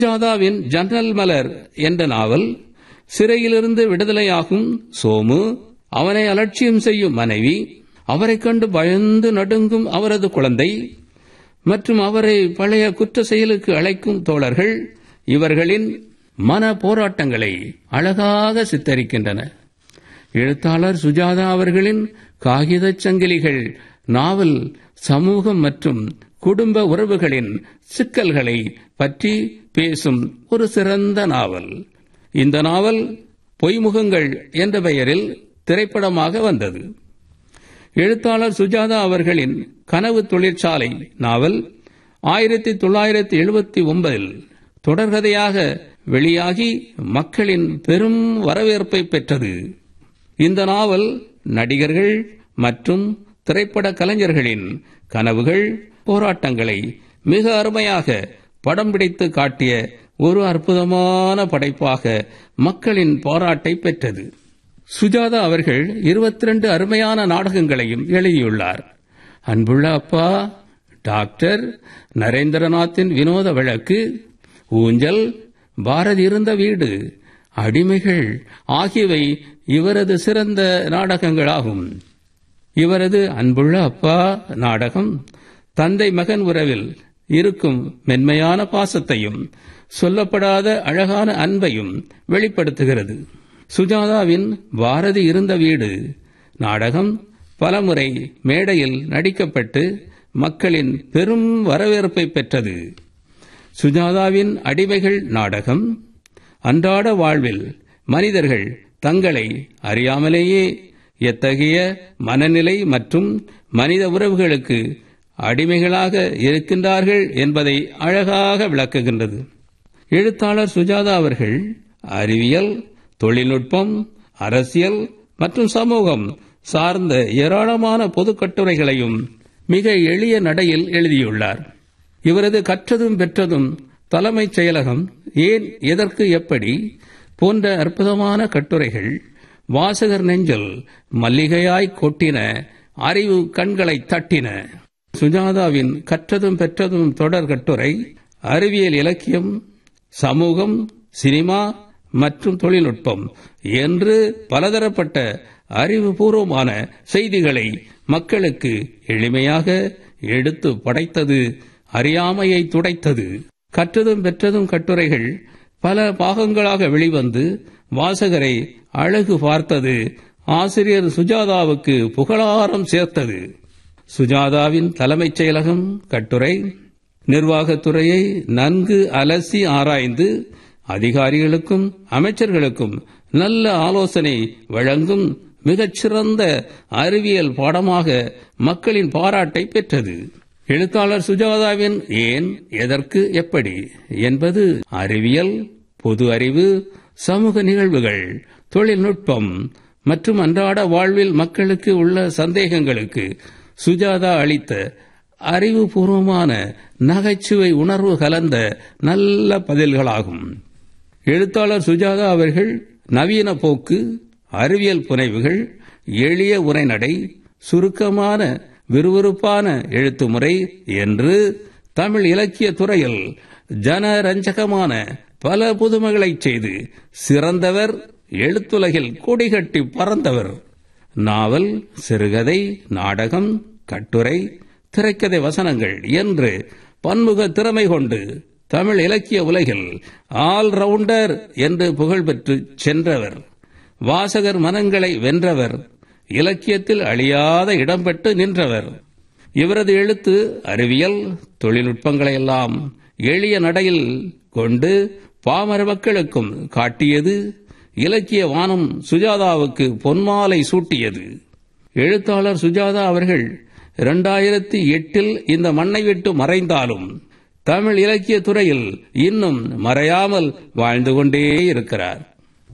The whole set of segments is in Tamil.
சுஜாதாவின் ஜன்னல் மலர் என்ற நாவல் சிறையிலிருந்து விடுதலையாகும் சோமு அவனை அலட்சியம் செய்யும் மனைவி அவரைக் கண்டு பயந்து நடுங்கும் அவரது குழந்தை மற்றும் அவரை பழைய குற்ற செயலுக்கு அழைக்கும் தோழர்கள் இவர்களின் மன போராட்டங்களை அழகாக சித்தரிக்கின்றன எழுத்தாளர் சுஜாதா அவர்களின் காகிதச் சங்கிலிகள் நாவல் சமூகம் மற்றும் குடும்ப உறவுகளின் சிக்கல்களை பற்றி பேசும் ஒரு சிறந்த நாவல் இந்த நாவல் பொய்முகங்கள் என்ற பெயரில் திரைப்படமாக வந்தது எழுத்தாளர் சுஜாதா அவர்களின் கனவு தொழிற்சாலை நாவல் ஆயிரத்தி தொள்ளாயிரத்தி எழுபத்தி ஒன்பதில் தொடர்கதையாக வெளியாகி மக்களின் பெரும் வரவேற்பை பெற்றது இந்த நாவல் நடிகர்கள் மற்றும் திரைப்பட கலைஞர்களின் கனவுகள் போராட்டங்களை மிக அருமையாக படம் பிடித்து காட்டிய ஒரு அற்புதமான படைப்பாக மக்களின் பாராட்டை பெற்றது சுஜாதா அவர்கள் இருபத்தி ரெண்டு அருமையான நாடகங்களையும் எழுதியுள்ளார் அன்புள்ள அப்பா டாக்டர் நரேந்திரநாத்தின் வினோத வழக்கு ஊஞ்சல் பாரதி இருந்த வீடு அடிமைகள் ஆகியவை இவரது சிறந்த நாடகங்களாகும் இவரது அன்புள்ள அப்பா நாடகம் தந்தை மகன் உறவில் இருக்கும் மென்மையான பாசத்தையும் சொல்லப்படாத அழகான அன்பையும் வெளிப்படுத்துகிறது சுஜாதாவின் பாரதி இருந்த வீடு நாடகம் பலமுறை மேடையில் நடிக்கப்பட்டு மக்களின் பெரும் வரவேற்பை பெற்றது சுஜாதாவின் அடிமைகள் நாடகம் அன்றாட வாழ்வில் மனிதர்கள் தங்களை அறியாமலேயே எத்தகைய மனநிலை மற்றும் மனித உறவுகளுக்கு அடிமைகளாக இருக்கின்றார்கள் என்பதை அழகாக விளக்குகின்றது எழுத்தாளர் சுஜாதா அவர்கள் அறிவியல் தொழில்நுட்பம் அரசியல் மற்றும் சமூகம் சார்ந்த ஏராளமான பொது கட்டுரைகளையும் மிக எளிய நடையில் எழுதியுள்ளார் இவரது கற்றதும் பெற்றதும் தலைமைச் செயலகம் ஏன் எதற்கு எப்படி போன்ற அற்புதமான கட்டுரைகள் வாசகர் நெஞ்சல் மல்லிகையாய் கொட்டின அறிவு கண்களை தட்டின சுஜாதாவின் கற்றதும் பெற்றதும் தொடர் கட்டுரை அறிவியல் இலக்கியம் சமூகம் சினிமா மற்றும் தொழில்நுட்பம் என்று பலதரப்பட்ட அறிவுபூர்வமான செய்திகளை மக்களுக்கு எளிமையாக எடுத்து படைத்தது அறியாமையை துடைத்தது கற்றதும் பெற்றதும் கட்டுரைகள் பல பாகங்களாக வெளிவந்து வாசகரை அழகு பார்த்தது ஆசிரியர் சுஜாதாவுக்கு புகழாரம் சேர்த்தது சுஜாதாவின் தலைமைச் செயலகம் கட்டுரை நிர்வாகத்துறையை நன்கு அலசி ஆராய்ந்து அதிகாரிகளுக்கும் அமைச்சர்களுக்கும் நல்ல ஆலோசனை வழங்கும் மிகச்சிறந்த அறிவியல் பாடமாக மக்களின் பாராட்டை பெற்றது எழுத்தாளர் சுஜாதாவின் ஏன் எதற்கு எப்படி என்பது அறிவியல் பொது அறிவு சமூக நிகழ்வுகள் தொழில்நுட்பம் மற்றும் அன்றாட வாழ்வில் மக்களுக்கு உள்ள சந்தேகங்களுக்கு சுஜாதா அளித்த அறிவுபூர்வமான நகைச்சுவை உணர்வு கலந்த நல்ல பதில்களாகும் எழுத்தாளர் சுஜாதா அவர்கள் நவீன போக்கு அறிவியல் புனைவுகள் எளிய உரைநடை சுருக்கமான விறுவிறுப்பான எழுத்து முறை என்று தமிழ் இலக்கிய துறையில் ஜனரஞ்சகமான பல புதுமைகளைச் செய்து சிறந்தவர் எழுத்துலகில் கொடிகட்டி பறந்தவர் நாவல் சிறுகதை நாடகம் கட்டுரை திரைக்கதை வசனங்கள் என்று பன்முக திறமை கொண்டு தமிழ் இலக்கிய உலகில் ஆல் ரவுண்டர் என்று புகழ் பெற்று சென்றவர் வாசகர் மனங்களை வென்றவர் இலக்கியத்தில் அழியாத இடம் பெற்று நின்றவர் இவரது எழுத்து அறிவியல் தொழில்நுட்பங்களை எல்லாம் எளிய நடையில் கொண்டு பாமர மக்களுக்கும் காட்டியது இலக்கிய வானம் சுஜாதாவுக்கு பொன்மாலை சூட்டியது எழுத்தாளர் சுஜாதா அவர்கள் இரண்டாயிரத்தி எட்டில் இந்த மண்ணை விட்டு மறைந்தாலும் தமிழ் இலக்கிய துறையில் இன்னும் மறையாமல் வாழ்ந்து கொண்டே இருக்கிறார்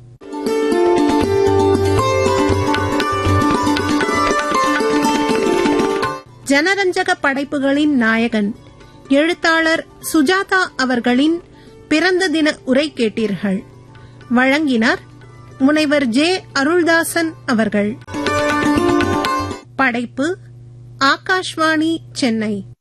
ஜனரஞ்சக படைப்புகளின் நாயகன் எழுத்தாளர் சுஜாதா அவர்களின் பிறந்த தின உரை கேட்டீர்கள் வழங்கினார் முனைவர் ஜே அருள்தாசன் அவர்கள் படைப்பு ஆகாஷ்வாணி சென்னை